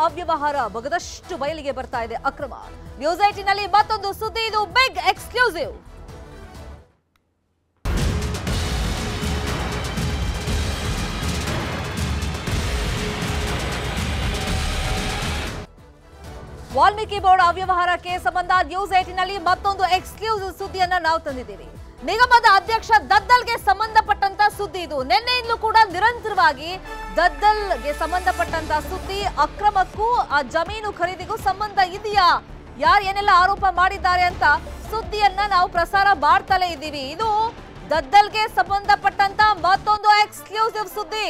ಅವ್ಯವಹಾರ ಬಗದಷ್ಟು ಬಯಲಿಗೆ ಬರ್ತಾ ಇದೆ ಅಕ್ರಮ ನ್ಯೂಸ್ ಏಟಿನಲ್ಲಿ ಮತ್ತೊಂದು ಸುದ್ದಿ ಇದು ಬಿಗ್ ಎಕ್ಸ್ಕ್ಲೂಸಿವ್ ವಾಲ್ಮೀಕಿ ಬೋರ್ಡ್ ಅವ್ಯವಹಾರಕ್ಕೆ ಸಂಬಂಧ ನ್ಯೂಸ್ ಏಟಿನಲ್ಲಿ ಮತ್ತೊಂದು ಎಕ್ಸ್ಕ್ಲೂಸಿವ್ ಸುದ್ದಿಯನ್ನ ನಾವು ತಂದಿದ್ದೀವಿ ನಿಗಮದ ಅಧ್ಯಕ್ಷ ದದ್ದಲ್ಗೆ ಸಂಬಂಧಪಟ್ಟಂತ ಸುದ್ದಿ ಇದು ನಿನ್ನೆಯಿಂದಲೂ ಕೂಡ ನಿರಂತರವಾಗಿ ದದ್ದಲ್ಗೆ ಸಂಬಂಧಪಟ್ಟಂತ ಸುದ್ದಿ ಅಕ್ರಮಕ್ಕೂ ಆ ಜಮೀನು ಖರೀದಿಗೂ ಸಂಬಂಧ ಇದೆಯಾ ಯಾರು ಏನೆಲ್ಲ ಆರೋಪ ಮಾಡಿದ್ದಾರೆ ಅಂತ ಸುದ್ದಿಯನ್ನ ನಾವು ಪ್ರಸಾರ ಮಾಡ್ತಲೇ ಇದ್ದೀವಿ ಇದು ದದ್ದಲ್ಗೆ ಸಂಬಂಧಪಟ್ಟಂತ ಮತ್ತೊಂದು ಎಕ್ಸ್ಕ್ಲೂಸಿವ್ ಸುದ್ದಿ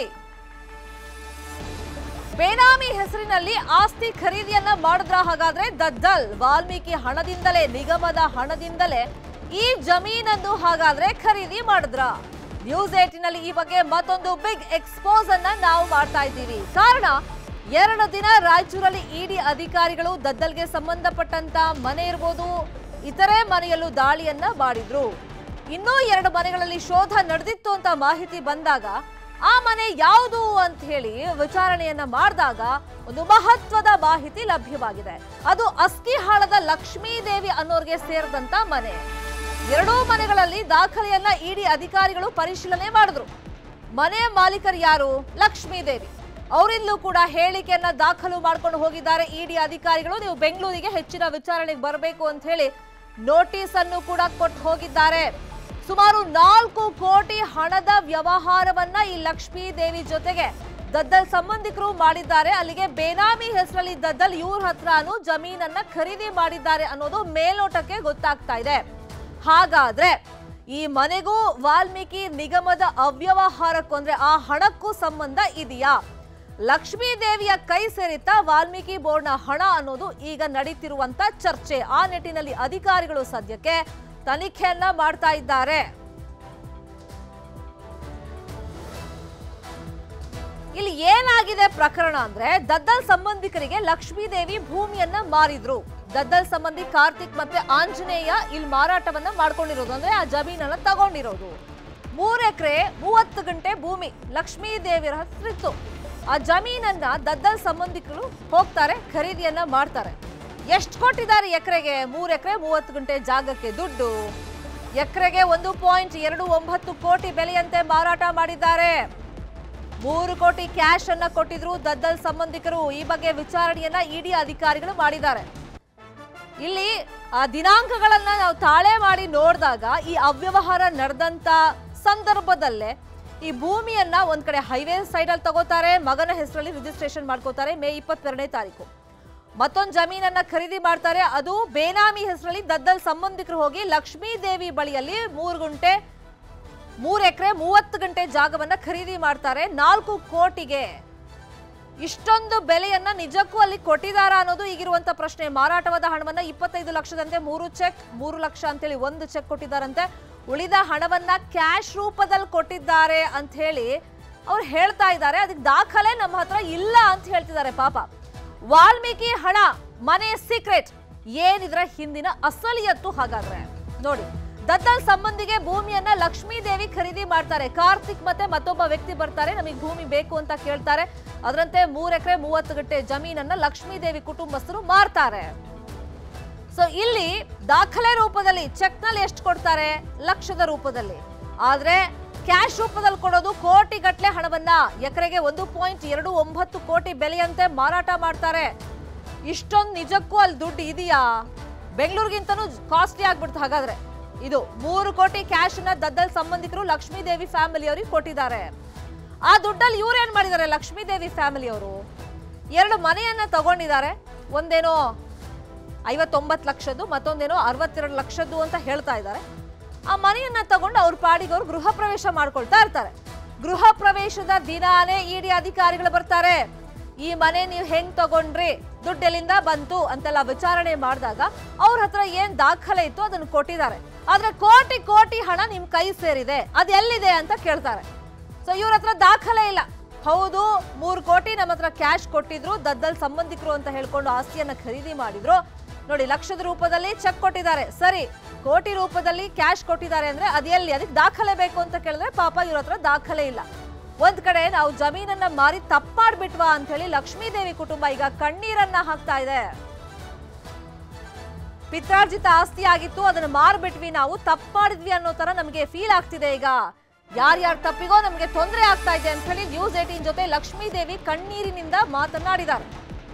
ಬೇನಾಮಿ ಹೆಸರಿನಲ್ಲಿ ಆಸ್ತಿ ಖರೀದಿಯನ್ನ ಮಾಡಿದ್ರ ಹಾಗಾದ್ರೆ ದದ್ದಲ್ ವಾಲ್ಮೀಕಿ ಹಣದಿಂದಲೇ ನಿಗಮದ ಹಣದಿಂದಲೇ ಈ ಜಮೀನನ್ನು ಹಾಗಾದ್ರೆ ಖರೀದಿ ಮಾಡಿದ್ರ ನ್ಯೂಸ್ ಏಟಿನಲ್ಲಿ ಈ ಬಗ್ಗೆ ಮತ್ತೊಂದು ಬಿಗ್ ಎಕ್ಸ್ಪೋಸ್ ಅನ್ನ ನಾವು ಮಾಡ್ತಾ ಇದ್ದೀವಿ ಕಾರಣ ಎರಡು ದಿನ ರಾಯಚೂರಲ್ಲಿ ಇಡಿ ಅಧಿಕಾರಿಗಳು ದದ್ದಲ್ಗೆ ಸಂಬಂಧಪಟ್ಟಂತ ಮನೆ ಇರ್ಬೋದು ಇತರೆ ಮನೆಯಲ್ಲೂ ದಾಳಿಯನ್ನ ಮಾಡಿದ್ರು ಇನ್ನೂ ಎರಡು ಮನೆಗಳಲ್ಲಿ ಶೋಧ ನಡೆದಿತ್ತು ಅಂತ ಮಾಹಿತಿ ಬಂದಾಗ ಆ ಮನೆ ಯಾವುದು ಅಂತ ಹೇಳಿ ವಿಚಾರಣೆಯನ್ನ ಮಾಡಿದಾಗ ಒಂದು ಮಹತ್ವದ ಮಾಹಿತಿ ಲಭ್ಯವಾಗಿದೆ ಅದು ಅಸ್ಕಿಹಾಳದ ಲಕ್ಷ್ಮೀದೇವಿ ಅನ್ನೋರ್ಗೆ ಸೇರಿದಂತ ಮನೆ ಎರಡೂ ಮನೆಗಳಲ್ಲಿ ದಾಖಲೆಯನ್ನ ಇಡಿ ಅಧಿಕಾರಿಗಳು ಪರಿಶೀಲನೆ ಮಾಡಿದ್ರು ಮನೆ ಮಾಲೀಕರು ಯಾರು ಲಕ್ಷ್ಮೀದೇವಿ ಅವರಿಂದಲೂ ಕೂಡ ಹೇಳಿಕೆಯನ್ನ ದಾಖಲು ಮಾಡ್ಕೊಂಡು ಹೋಗಿದ್ದಾರೆ ಇಡಿ ಅಧಿಕಾರಿಗಳು ನೀವು ಬೆಂಗಳೂರಿಗೆ ಹೆಚ್ಚಿನ ವಿಚಾರಣೆಗೆ ಬರಬೇಕು ಅಂತ ಹೇಳಿ ನೋಟಿಸ್ ಅನ್ನು ಕೂಡ ಕೊಟ್ಟು ಹೋಗಿದ್ದಾರೆ ಸುಮಾರು ನಾಲ್ಕು ಕೋಟಿ ಹಣದ ವ್ಯವಹಾರವನ್ನ ಈ ಲಕ್ಷ್ಮೀ ದೇವಿ ಜೊತೆಗೆ ದದ್ದಲ್ ಸಂಬಂಧಿಕರು ಮಾಡಿದ್ದಾರೆ ಅಲ್ಲಿಗೆ ಬೇನಾಮಿ ಹೆಸರಲ್ಲಿ ದದ್ದಲ್ ಇವ್ರ ಹತ್ರನೂ ಜಮೀನನ್ನ ಖರೀದಿ ಮಾಡಿದ್ದಾರೆ ಅನ್ನೋದು ಮೇಲ್ನೋಟಕ್ಕೆ ಗೊತ್ತಾಗ್ತಾ ಇದೆ ಹಾಗಾದ್ರೆ ಈ ಮನೆಗೂ ವಾಲ್ಮೀಕಿ ನಿಗಮದ ಅವ್ಯವಹಾರಕ್ಕೂ ಅಂದ್ರೆ ಆ ಹಣಕ್ಕೂ ಸಂಬಂಧ ಇದೆಯಾ ಲಕ್ಷ್ಮೀ ದೇವಿಯ ಕೈ ಸೇರಿತ್ತ ವಾಲ್ಮೀಕಿ ಬೋರ್ಡ್ನ ಹಣ ಅನ್ನೋದು ಈಗ ನಡೀತಿರುವಂತ ಚರ್ಚೆ ಆ ನಿಟ್ಟಿನಲ್ಲಿ ಅಧಿಕಾರಿಗಳು ಸದ್ಯಕ್ಕೆ ತನಿಖೆಯನ್ನ ಮಾಡ್ತಾ ಇದ್ದಾರೆ ಇಲ್ಲಿ ಏನಾಗಿದೆ ಪ್ರಕರಣ ಅಂದ್ರೆ ದದ್ದಲ್ ಸಂಬಂಧಿಕರಿಗೆ ಲಕ್ಷ್ಮೀ ದೇವಿ ಭೂಮಿಯನ್ನ ಮಾರಿದ್ರು ದದ್ದಲ್ ಸಂಬಂಧಿ ಕಾರ್ತಿಕ್ ಮತ್ತೆ ಆಂಜನೇಯ ಇಲ್ಲಿ ಮಾರಾಟವನ್ನ ಮಾಡ್ಕೊಂಡಿರೋದು ಅಂದ್ರೆ ಆ ಜಮೀನನ್ನ ತಗೊಂಡಿರೋದು ಮೂರ್ ಎಕರೆ ಮೂವತ್ತು ಗಂಟೆ ಭೂಮಿ ಲಕ್ಷ್ಮೀ ದೇವಿಯರ ಹೆಸರಿತ್ತು ಆ ಜಮೀನನ್ನ ದದ್ದಲ್ ಸಂಬಂಧಿಕರು ಹೋಗ್ತಾರೆ ಖರೀದಿಯನ್ನ ಮಾಡ್ತಾರೆ ಎಷ್ಟು ಕೊಟ್ಟಿದ್ದಾರೆ ಎಕರೆಗೆ ಮೂರ್ ಎಕರೆ ಮೂವತ್ತು ಗಂಟೆ ಜಾಗಕ್ಕೆ ದುಡ್ಡು ಎಕರೆಗೆ ಒಂದು ಪಾಯಿಂಟ್ ಎರಡು ಒಂಬತ್ತು ಕೋಟಿ ಬೆಲೆಯಂತೆ ಮಾರಾಟ ಮಾಡಿದ್ದಾರೆ ಮೂರು ಕೋಟಿ ಕ್ಯಾಶ್ ಅನ್ನ ಕೊಟ್ಟಿದ್ರು ದದ್ದಲ್ ಸಂಬಂಧಿಕರು ಈ ಬಗ್ಗೆ ವಿಚಾರಣೆಯನ್ನ ಇಡಿ ಅಧಿಕಾರಿಗಳು ಮಾಡಿದ್ದಾರೆ ಇಲ್ಲಿ ಆ ದಿನಾಂಕಗಳನ್ನ ನಾವು ತಾಳೆ ಮಾಡಿ ನೋಡಿದಾಗ ಈ ಅವ್ಯವಹಾರ ನಡೆದಂತ ಸಂದರ್ಭದಲ್ಲೇ ಈ ಭೂಮಿಯನ್ನ ಒಂದ್ ಕಡೆ ಹೈವೇ ಸೈಡ್ ಅಲ್ಲಿ ತಗೋತಾರೆ ಮಗನ ಹೆಸರಲ್ಲಿ ರಿಜಿಸ್ಟ್ರೇಷನ್ ಮಾಡ್ಕೋತಾರೆ ಮೇ ಇಪ್ಪತ್ತೆರಡನೇ ತಾರೀಕು ಮತ್ತೊಂದು ಜಮೀನನ್ನ ಖರೀದಿ ಮಾಡ್ತಾರೆ ಅದು ಬೇನಾಮಿ ಹೆಸರಲ್ಲಿ ದದ್ದಲ್ ಸಂಬಂಧಿಕರು ಹೋಗಿ ಲಕ್ಷ್ಮೀ ದೇವಿ ಬಳಿಯಲ್ಲಿ ಮೂರು ಗುಂಟೆ ಮೂರು ಎಕರೆ ಮೂವತ್ತು ಗಂಟೆ ಜಾಗವನ್ನ ಖರೀದಿ ಮಾಡ್ತಾರೆ ನಾಲ್ಕು ಕೋಟಿಗೆ ಇಷ್ಟೊಂದು ಬೆಲೆಯನ್ನ ನಿಜಕ್ಕೂ ಅಲ್ಲಿ ಕೊಟ್ಟಿದಾರಾ ಅನ್ನೋದು ಈಗಿರುವಂತ ಪ್ರಶ್ನೆ ಮಾರಾಟವಾದ ಹಣವನ್ನ ಇಪ್ಪತ್ತೈದು ಲಕ್ಷದಂತೆ ಮೂರು ಚೆಕ್ ಮೂರು ಲಕ್ಷ ಅಂತೇಳಿ ಒಂದು ಚೆಕ್ ಕೊಟ್ಟಿದ್ದಾರಂತೆ ಉಳಿದ ಹಣವನ್ನ ಕ್ಯಾಶ್ ರೂಪದಲ್ಲಿ ಕೊಟ್ಟಿದ್ದಾರೆ ಅಂತ ಹೇಳಿ ಅವ್ರು ಹೇಳ್ತಾ ಇದ್ದಾರೆ ಅದಕ್ಕೆ ದಾಖಲೆ ನಮ್ಮ ಹತ್ರ ಇಲ್ಲ ಅಂತ ಹೇಳ್ತಿದ್ದಾರೆ ಪಾಪ ವಾಲ್ಮೀಕಿ ಹಣ ಮನೆ ಸೀಕ್ರೆಟ್ ಏನಿದ್ರ ಹಿಂದಿನ ಅಸಲಿಯತ್ತು ಹಾಗಾದ್ರೆ ನೋಡಿ ದತ್ತಲ್ ಸಂಬಂಧಿಗೆ ಭೂಮಿಯನ್ನ ಲಕ್ಷ್ಮೀ ದೇವಿ ಖರೀದಿ ಮಾಡ್ತಾರೆ ಕಾರ್ತಿಕ್ ಮತ್ತೆ ಮತ್ತೊಬ್ಬ ವ್ಯಕ್ತಿ ಬರ್ತಾರೆ ನಮಗೆ ಭೂಮಿ ಬೇಕು ಅಂತ ಕೇಳ್ತಾರೆ ಅದರಂತೆ ಮೂರ್ ಎಕರೆ ಮೂವತ್ತು ಗಂಟೆ ಜಮೀನನ್ನ ಲಕ್ಷ್ಮೀ ದೇವಿ ಕುಟುಂಬಸ್ಥರು ಮಾರ್ತಾರೆ ಸೊ ಇಲ್ಲಿ ದಾಖಲೆ ರೂಪದಲ್ಲಿ ಚೆಕ್ ನಲ್ಲಿ ಎಷ್ಟು ಕೊಡ್ತಾರೆ ಲಕ್ಷದ ರೂಪದಲ್ಲಿ ಆದ್ರೆ ಕ್ಯಾಶ್ ರೂಪದಲ್ಲಿ ಕೊಡೋದು ಕೋಟಿ ಗಟ್ಲೆ ಹಣವನ್ನ ಎಕರೆಗೆ ಒಂದು ಪಾಯಿಂಟ್ ಎರಡು ಒಂಬತ್ತು ಕೋಟಿ ಬೆಲೆಯಂತೆ ಮಾರಾಟ ಮಾಡ್ತಾರೆ ಇಷ್ಟೊಂದು ನಿಜಕ್ಕೂ ಅಲ್ಲಿ ದುಡ್ಡು ಇದೆಯಾ ಬೆಂಗಳೂರಿಗಿಂತನೂ ಕಾಸ್ಟ್ಲಿ ಆಗ್ಬಿಡ್ತು ಹಾಗಾದ್ರೆ ಇದು ಮೂರು ಕೋಟಿ ಕ್ಯಾಶ್ ನ ದದ್ದಲ್ ಸಂಬಂಧಿಕರು ಲಕ್ಷ್ಮೀ ದೇವಿ ಫ್ಯಾಮಿಲಿ ಅವರಿಗೆ ಕೊಟ್ಟಿದ್ದಾರೆ ಆ ದುಡ್ಡಲ್ಲಿ ಇವ್ರು ಏನ್ ಮಾಡಿದ್ದಾರೆ ಲಕ್ಷ್ಮೀ ದೇವಿ ಫ್ಯಾಮಿಲಿ ಅವರು ಎರಡು ಮನೆಯನ್ನ ತಗೊಂಡಿದ್ದಾರೆ ಒಂದೇನೋ ಐವತ್ತೊಂಬತ್ತು ಲಕ್ಷದ್ದು ಮತ್ತೊಂದೇನೋ ಅರವತ್ತೆರಡು ಲಕ್ಷದ್ದು ಅಂತ ಹೇಳ್ತಾ ಇದ್ದಾರೆ ಆ ಮನೆಯನ್ನ ತಗೊಂಡು ಅವ್ರ ಪಾಡಿಗೆ ಅವ್ರು ಗೃಹ ಪ್ರವೇಶ ಮಾಡ್ಕೊಳ್ತಾ ಇರ್ತಾರೆ ಗೃಹ ಪ್ರವೇಶದ ದಿನಾನೇ ಇಡಿ ಅಧಿಕಾರಿಗಳು ಬರ್ತಾರೆ ಈ ಮನೆ ನೀವು ಹೆಂಗ್ ತಗೊಂಡ್ರಿ ದುಡ್ಡು ಎಲ್ಲಿಂದ ಬಂತು ಅಂತೆಲ್ಲ ವಿಚಾರಣೆ ಮಾಡಿದಾಗ ಅವ್ರ ಹತ್ರ ಏನ್ ದಾಖಲೆ ಇತ್ತು ಅದನ್ನು ಕೊಟ್ಟಿದ್ದಾರೆ ಆದ್ರೆ ಕೋಟಿ ಕೋಟಿ ಹಣ ನಿಮ್ ಕೈ ಸೇರಿದೆ ಅದು ಎಲ್ಲಿದೆ ಅಂತ ಕೇಳ್ತಾರೆ ಸೊ ಇವ್ರ ಹತ್ರ ದಾಖಲೆ ಇಲ್ಲ ಹೌದು ಮೂರು ಕೋಟಿ ನಮ್ಮ ಹತ್ರ ಕ್ಯಾಶ್ ಕೊಟ್ಟಿದ್ರು ದದ್ದಲ್ ಸಂಬಂಧಿಕರು ಅಂತ ಹೇಳ್ಕೊಂಡು ಆಸ್ತಿಯನ್ನ ಖರೀದಿ ಮಾಡಿದ್ರು ನೋಡಿ ಲಕ್ಷದ ರೂಪದಲ್ಲಿ ಚೆಕ್ ಕೊಟ್ಟಿದ್ದಾರೆ ಸರಿ ಕೋಟಿ ರೂಪದಲ್ಲಿ ಕ್ಯಾಶ್ ಕೊಟ್ಟಿದ್ದಾರೆ ಅಂದ್ರೆ ಅದು ಎಲ್ಲಿ ಅದಕ್ಕೆ ದಾಖಲೆ ಬೇಕು ಅಂತ ಕೇಳಿದ್ರೆ ಪಾಪ ಇವ್ರ ಹತ್ರ ದಾಖಲೆ ಇಲ್ಲ ಒಂದ್ ಕಡೆ ನಾವು ಜಮೀನನ್ನ ಮಾರಿ ತಪ್ಪಾಡ್ಬಿಟ್ವಾ ಅಂತ ಹೇಳಿ ಲಕ್ಷ್ಮೀದೇವಿ ಕುಟುಂಬ ಈಗ ಕಣ್ಣೀರನ್ನ ಹಾಕ್ತಾ ಇದೆ ಪಿತ್ರಾರ್ಜಿತ ಆಸ್ತಿ ಆಗಿತ್ತು ಅದನ್ನ ಮಾರ್ಬಿಟ್ವಿ ನಾವು ತಪ್ಪಾಡಿದ್ವಿ ಅನ್ನೋ ತರ ನಮಗೆ ಫೀಲ್ ಆಗ್ತಿದೆ ಈಗ ಯಾರ್ಯಾರ ತಪ್ಪಿಗೋ ನಮಗೆ ತೊಂದರೆ ಆಗ್ತಾ ಇದೆ ಅಂತ ಹೇಳಿ ನ್ಯೂಸ್ ಏಟೀನ್ ಜೊತೆ ಲಕ್ಷ್ಮೀದೇವಿ ಕಣ್ಣೀರಿನಿಂದ ಮಾತನಾಡಿದ್ದಾರೆ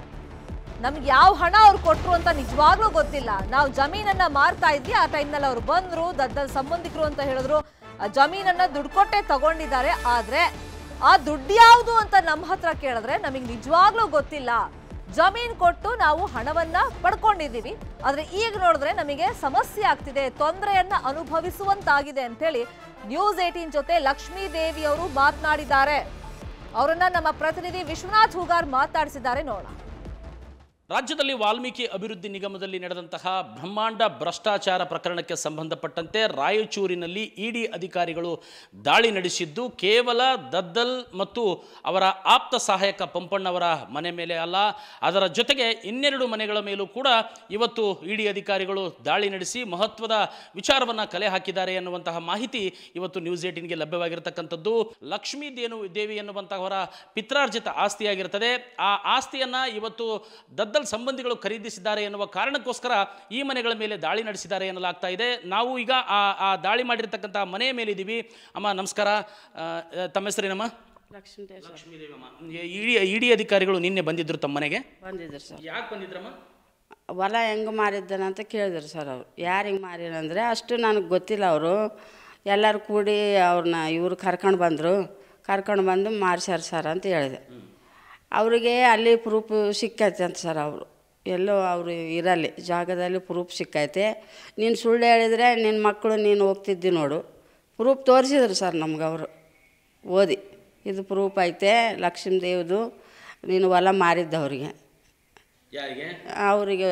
ನಮ್ಗೆ ಯಾವ ಹಣ ಅವ್ರು ಕೊಟ್ರು ಅಂತ ನಿಜವಾಗ್ಲೂ ಗೊತ್ತಿಲ್ಲ ನಾವು ಜಮೀನನ್ನ ಮಾರ್ತಾ ಇದ್ವಿ ಆ ಟೈಮ್ನಲ್ಲಿ ಅವ್ರು ಬಂದ್ರು ದದ್ದಲ್ ಸಂಬಂಧಿಕರು ಅಂತ ಹೇಳಿದ್ರು ಆ ಜಮೀನನ್ನ ದುಡ್ಡು ಕೊಟ್ಟೆ ತಗೊಂಡಿದ್ದಾರೆ ಆದ್ರೆ ಆ ದುಡ್ಡು ಯಾವುದು ಅಂತ ನಮ್ಮ ಹತ್ರ ಕೇಳಿದ್ರೆ ನಮಗೆ ನಿಜವಾಗ್ಲೂ ಗೊತ್ತಿಲ್ಲ ಜಮೀನ್ ಕೊಟ್ಟು ನಾವು ಹಣವನ್ನ ಪಡ್ಕೊಂಡಿದ್ದೀವಿ ಆದ್ರೆ ಈಗ ನೋಡಿದ್ರೆ ನಮಗೆ ಸಮಸ್ಯೆ ಆಗ್ತಿದೆ ತೊಂದರೆಯನ್ನ ಅನುಭವಿಸುವಂತಾಗಿದೆ ಅಂತೇಳಿ ನ್ಯೂಸ್ ಏಟೀನ್ ಜೊತೆ ಲಕ್ಷ್ಮೀ ದೇವಿ ಅವರು ಮಾತನಾಡಿದ್ದಾರೆ ಅವರನ್ನ ನಮ್ಮ ಪ್ರತಿನಿಧಿ ವಿಶ್ವನಾಥ್ ಹೂಗಾರ್ ಮಾತಾಡಿಸಿದ್ದಾರೆ ನೋಡೋಣ ರಾಜ್ಯದಲ್ಲಿ ವಾಲ್ಮೀಕಿ ಅಭಿವೃದ್ಧಿ ನಿಗಮದಲ್ಲಿ ನಡೆದಂತಹ ಬ್ರಹ್ಮಾಂಡ ಭ್ರಷ್ಟಾಚಾರ ಪ್ರಕರಣಕ್ಕೆ ಸಂಬಂಧಪಟ್ಟಂತೆ ರಾಯಚೂರಿನಲ್ಲಿ ಇಡಿ ಅಧಿಕಾರಿಗಳು ದಾಳಿ ನಡೆಸಿದ್ದು ಕೇವಲ ದದ್ದಲ್ ಮತ್ತು ಅವರ ಆಪ್ತ ಸಹಾಯಕ ಪಂಪಣ್ಣವರ ಮನೆ ಮೇಲೆ ಅಲ್ಲ ಅದರ ಜೊತೆಗೆ ಇನ್ನೆರಡು ಮನೆಗಳ ಮೇಲೂ ಕೂಡ ಇವತ್ತು ಇಡಿ ಅಧಿಕಾರಿಗಳು ದಾಳಿ ನಡೆಸಿ ಮಹತ್ವದ ವಿಚಾರವನ್ನು ಕಲೆ ಹಾಕಿದ್ದಾರೆ ಎನ್ನುವಂತಹ ಮಾಹಿತಿ ಇವತ್ತು ನ್ಯೂಸ್ ಏಟಿನ್ಗೆ ಲಭ್ಯವಾಗಿರತಕ್ಕಂಥದ್ದು ಲಕ್ಷ್ಮೀ ದೇನು ದೇವಿ ಎನ್ನುವಂತಹವರ ಪಿತ್ರಾರ್ಜಿತ ಆಸ್ತಿಯಾಗಿರ್ತದೆ ಆ ಆಸ್ತಿಯನ್ನ ಇವತ್ತು ದದ್ದಲ್ ಸಂಬಂಧಿಗಳು ಖರೀದಿಸಿದ್ದಾರೆ ಎನ್ನುವ ಕಾರಣಕ್ಕೋಸ್ಕರ ಈ ಮನೆಗಳ ಮೇಲೆ ದಾಳಿ ನಡೆಸಿದ್ದಾರೆ ಎನ್ನಲಾಗ್ತಾ ಇದೆ ನಾವು ಈಗ ಆ ಆ ದಾಳಿ ಮಾಡಿರ್ತಕ್ಕಂಥ ಮನೆಯ ಮೇಲೆ ಇದ್ದೀವಿ ಅಮ್ಮ ನಮಸ್ಕಾರ ಆ, ತಮ್ಮ ಹೆಸರೇನಮ್ಮ ಲಕ್ಷ್ಮೀ ದೇವ್ ಸರ್ ಲಕ್ಷ್ಮೀದೇವಮ್ಮ ಇಡಿ ಇಡಿ ಅಧಿಕಾರಿಗಳು ನಿನ್ನೆ ಬಂದಿದ್ರು ತಮ್ಮ ಮನೆಗೆ ಬಂದಿದ್ರು ಸರ್ ಯಾಕೆ ಬಂದಿದ್ರಮ್ಮ ಹೊಲ ಹೆಂಗೆ ಮಾರಿದ್ದಾನ ಅಂತ ಕೇಳಿದ್ರು ಸರ್ ಅವರು ಯಾರು ಹಿಂಗೆ ಮಾರಿರಂದರೆ ಅಷ್ಟು ನನಗೆ ಗೊತ್ತಿಲ್ಲ ಅವರು ಎಲ್ಲರೂ ಕೂಡಿ ಅವ್ರನ್ನ ಇವ್ರು ಕರ್ಕೊಂಡು ಬಂದರು ಕರ್ಕೊಂಡು ಬಂದು ಮಾರ್ಸ್ಯಾರ ಸರ್ ಅಂತ ಹೇಳಿದೆ ಅವರಿಗೆ ಅಲ್ಲಿ ಪ್ರೂಫ್ ಸಿಕ್ಕೈತೆ ಅಂತ ಸರ್ ಅವರು ಎಲ್ಲೋ ಅವರು ಇರಲ್ಲಿ ಜಾಗದಲ್ಲಿ ಪ್ರೂಫ್ ಸಿಕ್ಕೈತೆ ನೀನು ಸುಳ್ಳು ಹೇಳಿದರೆ ನಿನ್ನ ಮಕ್ಕಳು ನೀನು ಹೋಗ್ತಿದ್ದಿ ನೋಡು ಪ್ರೂಫ್ ತೋರಿಸಿದ್ರು ಸರ್ ನಮ್ಗೆ ಅವರು ಓದಿ ಇದು ಪ್ರೂಫ್ ಐತೆ ಲಕ್ಷ್ಮೀ ದೇವ್ದು ನೀನು ಹೊಲ ಮಾರಿದ್ದವ್ರಿಗೆ ಯಾರಿಗೆ ಅವರಿಗೆ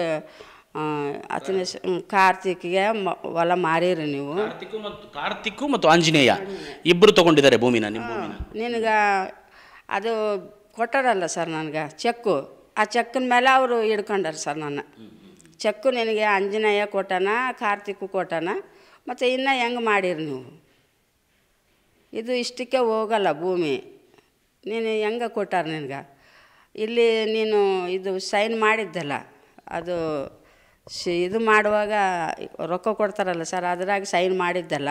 ಅತನ ಕಾರ್ತಿಕ್ಗೆ ಮ- ಹೊಲ ಮಾರೀರಿ ನೀವು ಕಾರ್ತಿಕ್ಕು ಮತ್ತು ಕಾರ್ತಿಕ್ಕು ಮತ್ತು ಆಂಜನೇಯ ಇಬ್ಬರು ತಗೊಂಡಿದ್ದಾರೆ ಭೂಮಿನ ನಿಮ್ಮ ಭೂಮಿನ ನಿನಗೆ ಅದು ಕೊಟ್ಟಾರಲ್ಲ ಸರ್ ನನಗೆ ಚೆಕ್ಕು ಆ ಚೆಕ್ಕಿನ ಮೇಲೆ ಅವರು ಹಿಡ್ಕೊಂಡಾರ ಸರ್ ನನ್ನ ಚೆಕ್ಕು ನಿನಗೆ ಆಂಜನೇಯ ಕೊಟ್ಟಾನ ಕಾರ್ತಿಕ್ಕು ಕೊಟ್ಟಾನ ಮತ್ತು ಇನ್ನು ಹೆಂಗೆ ಮಾಡಿರಿ ನೀವು ಇದು ಇಷ್ಟಕ್ಕೆ ಹೋಗಲ್ಲ ಭೂಮಿ ನೀನು ಹೆಂಗೆ ಕೊಟ್ಟಾರ ನಿನಗೆ ಇಲ್ಲಿ ನೀನು ಇದು ಸೈನ್ ಮಾಡಿದ್ದಲ್ಲ ಅದು ಸಿ ಇದು ಮಾಡುವಾಗ ರೊಕ್ಕ ಕೊಡ್ತಾರಲ್ಲ ಸರ್ ಅದ್ರಾಗ ಸೈನ್ ಮಾಡಿದ್ದಲ್ಲ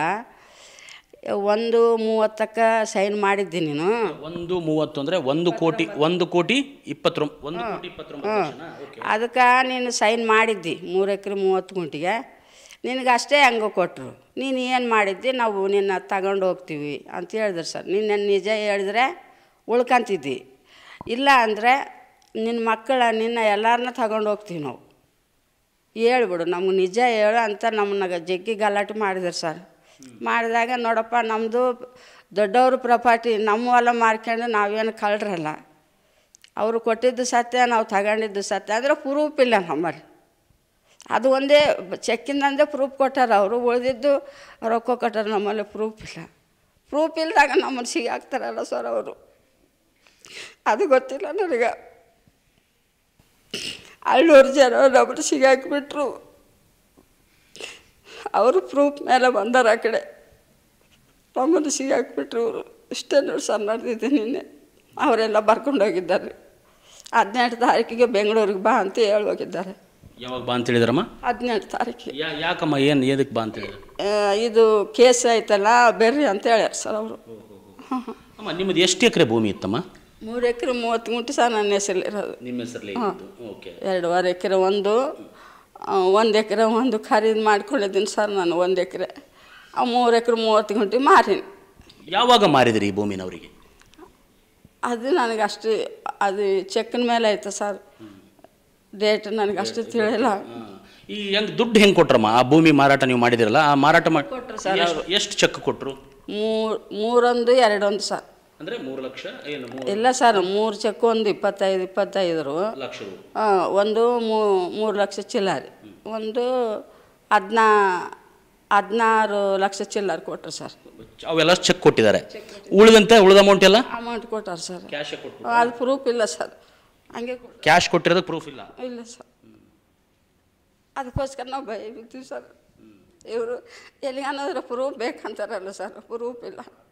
ಒಂದು ಮೂವತ್ತಕ್ಕೆ ಸೈನ್ ಮಾಡಿದ್ದಿ ನೀನು ಒಂದು ಮೂವತ್ತು ಅಂದ್ರೆ ಒಂದು ಕೋಟಿ ಒಂದು ಕೋಟಿ ಇಪ್ಪತ್ತೊಂಬ ಒಂದು ಕೋಟಿ ಇಪ್ಪತ್ತೊಂಬತ್ತು ಲಕ್ಷನಾ? ಓಕೆ. ಅದಕ್ಕೆ ನೀನು ಸೈನ್ ಮಾಡಿದ್ದಿ ಮೂರು ಎಕರೆ ಮೂವತ್ತು ಗುಂಟಿಗೆ ನಿನಗೆ ಅಷ್ಟೇ ಹಂಗೆ ಕೊಟ್ಟರು ನೀನು ಏನು ಮಾಡಿದ್ದಿ ನಾವು ನಿನ್ನ ತಗೊಂಡು ಹೋಗ್ತೀವಿ ಅಂತ ಹೇಳಿದ್ರು ಸರ್ ನಿನ್ನ ನಿಜ ಹೇಳಿದ್ರೆ ಉಳ್ಕೊಂತಿದ್ದಿ ಇಲ್ಲ ಅಂದರೆ ನಿನ್ನ ಮಕ್ಕಳ ನಿನ್ನ ಎಲ್ಲರನ್ನ ತಗೊಂಡು ಹೋಗ್ತೀವಿ ನಾವು ಹೇಳ್ಬಿಡು ನಮ್ಗೆ ನಿಜ ಹೇಳು ಅಂತ ನಮ್ಮನ್ನ ಜಗ್ಗಿ ಗಲಾಟೆ ಮಾಡಿದ್ರು ಸರ್ ಮಾಡಿದಾಗ ನೋಡಪ್ಪ ನಮ್ಮದು ದೊಡ್ಡವರು ಪ್ರಾಪರ್ಟಿ ನಮ್ಮ ಹೊಲ ಮಾರ್ಕೊಂಡು ನಾವೇನು ಕಳ್ರಲ್ಲ ಅವರು ಕೊಟ್ಟಿದ್ದು ಸತ್ಯ ನಾವು ತಗೊಂಡಿದ್ದು ಸತ್ಯ ಅಂದರೆ ಪ್ರೂಫ್ ಇಲ್ಲ ನಮ್ಮಲ್ಲಿ ಅದು ಒಂದೇ ಚೆಕ್ಕಿಂದಂದೇ ಪ್ರೂಫ್ ಕೊಟ್ಟಾರ ಅವರು ಉಳಿದಿದ್ದು ರೊಕ್ಕ ಕೊಟ್ಟಾರ ನಮ್ಮಲ್ಲಿ ಪ್ರೂಫ್ ಇಲ್ಲ ಪ್ರೂಫ್ ಇಲ್ದಾಗ ನಮ್ಮನ್ನು ಸಿಗಾಕ್ತಾರಲ್ಲ ಸರ್ ಅವರು ಅದು ಗೊತ್ತಿಲ್ಲ ನನಗೆ ಹಳ್ಳೂರು ಜನ ನಮ್ಮನ್ನು ಸಿಗಾಕ್ಬಿಟ್ರು ಅವರು ಪ್ರೂಫ್ ಮೇಲೆ ಬಂದಾರ ಆ ಕಡೆ ನಮ್ಮನ್ನು ಸಿಗಾಕ್ಬಿಟ್ರು ಅವರು ಇಷ್ಟೇ ನೋಡಿ ಸರ್ ನಡೆದಿದ್ದೆ ನಿನ್ನೆ ಅವರೆಲ್ಲ ಬರ್ಕೊಂಡು ಹೋಗಿದ್ದಾರೆ ಹದಿನೆಂಟು ತಾರೀಕಿಗೆ ಬೆಂಗಳೂರಿಗೆ ಬಾ ಅಂತ ಹೇಳಿ ಹೋಗಿದ್ದಾರೆ ಯಾವಾಗ ಬಾ ಅಂತ ಹೇಳಿದ್ರಮ್ಮ ಹದಿನೆಂಟು ತಾರೀಕಿಗೆ ಯಾ ಯಾಕಮ್ಮ ಏನು ಏದಕ್ಕೆ ಬಾ ಅಂತ ಹೇಳಿದ್ರು ಆ, ಇದು ಕೇಸ್ ಆಯ್ತಲ್ಲ ಬರ್ರಿ ಅಂತ ಹೇಳ್ಯಾರ ಸರ್ ಅವರು ಅಮ್ಮ ನಿಮ್ಮದು ಎಷ್ಟು ಎಕರೆ ಭೂಮಿ ಇತ್ತಮ್ಮ ಮೂರು ಎಕರೆ ಮೂವತ್ತು ಗುಂಟೆ ಸರ್ ನನ್ನ ಹೆಸರಲ್ಲಿರೋದು ನಿಮ್ಮ ಹೆಸರಲ್ಲಿ ಓಕೆ ಎರಡೂವರೆ ಎಕರೆ ಒಂದು ಒಂದು ಎಕರೆ ಒಂದು ಖರೀದಿ ಮಾಡ್ಕೊಂಡಿದ್ದೀನಿ ಸರ್ ನಾನು ಒಂದು ಎಕರೆ ಆ ಮೂರು ಎಕರೆ ಮೂವತ್ತು ಗುಂಟೆ ಮಾರೀನಿ ಯಾವಾಗ ಮಾರಿದ್ರಿ ಈ ಭೂಮಿನ ಅವರಿಗೆ ಅದು ನನಗೆ ಅಷ್ಟು ಅದು ಚೆಕ್ಕಿನ ಮೇಲೆ ಐತೆ ಸರ್ ಡೇಟ್ ನನಗೆ ಅಷ್ಟು ತಿಳಿಲ್ಲ ಈ ಹೆಂಗ್ ದುಡ್ಡು ಹೆಂಗೆ ಕೊಟ್ರಮ್ಮ ಆ ಭೂಮಿ ಮಾರಾಟ ನೀವು ಮಾಡಿದಿರಲ್ಲ ಆ ಮಾರಾಟ ಮಾಡಿ ಕೊಟ್ರು ಸರ್ ಎಷ್ಟು ಚೆಕ್ ಕೊಟ್ಟರು ಮೂರು ಮೂರೊಂದು ಎರಡೊಂದು ಸರ್ ಅಂದರೆ ಮೂರು ಲಕ್ಷ ಏನು ಮೂರು ಇಲ್ಲ ಸರ್ ಮೂರು ಚೆಕ್ ಒಂದು ಇಪ್ಪತ್ತೈದು ಇಪ್ಪತ್ತೈದರು ಲಕ್ಷ ರು. ಆ, ಒಂದು ಮೂರು ಲಕ್ಷ ಚಿಲ್ಲರೆ ಒಂದು ಹದಿನಾ ಹದಿನಾರು ಲಕ್ಷ ಚಿಲ್ಲರೆ ಕೊಟ್ಟರು ಸರ್ ಅವೆಲ್ಲ ಚೆಕ್ ಕೊಟ್ಟಿದ್ದಾರೆ ಉಳಿದಂತೆ ಉಳಿದ ಅಮೌಂಟ್ ಎಲ್ಲ ಅಮೌಂಟ್ ಕೊಟ್ಟಾರ ಸರ್ ಕ್ಯಾಶ್ ಕೊಟ್ಟು ಅದು ಪ್ರೂಫ್ ಇಲ್ಲ ಸರ್ ಹಂಗೆ ಕೊಟ್ರು. ಕ್ಯಾಶ್ ಕೊಟ್ಟಿರೋದಕ್ಕೆ ಪ್ರೂಫ್ ಇಲ್ಲ ಇಲ್ಲ ಸರ್ ಅದಕ್ಕೋಸ್ಕರ ನಾವು ಭಯ ಬಿದ್ದೀವಿ ಸರ್ ಇವರು ಎಲ್ಲಿಗಾನಾದ್ರೂ ಪ್ರೂಫ್ ಬೇಕಂತಾರಲ್ಲ ಸರ್ ಪ್ರೂಫ್ ಇಲ್ಲ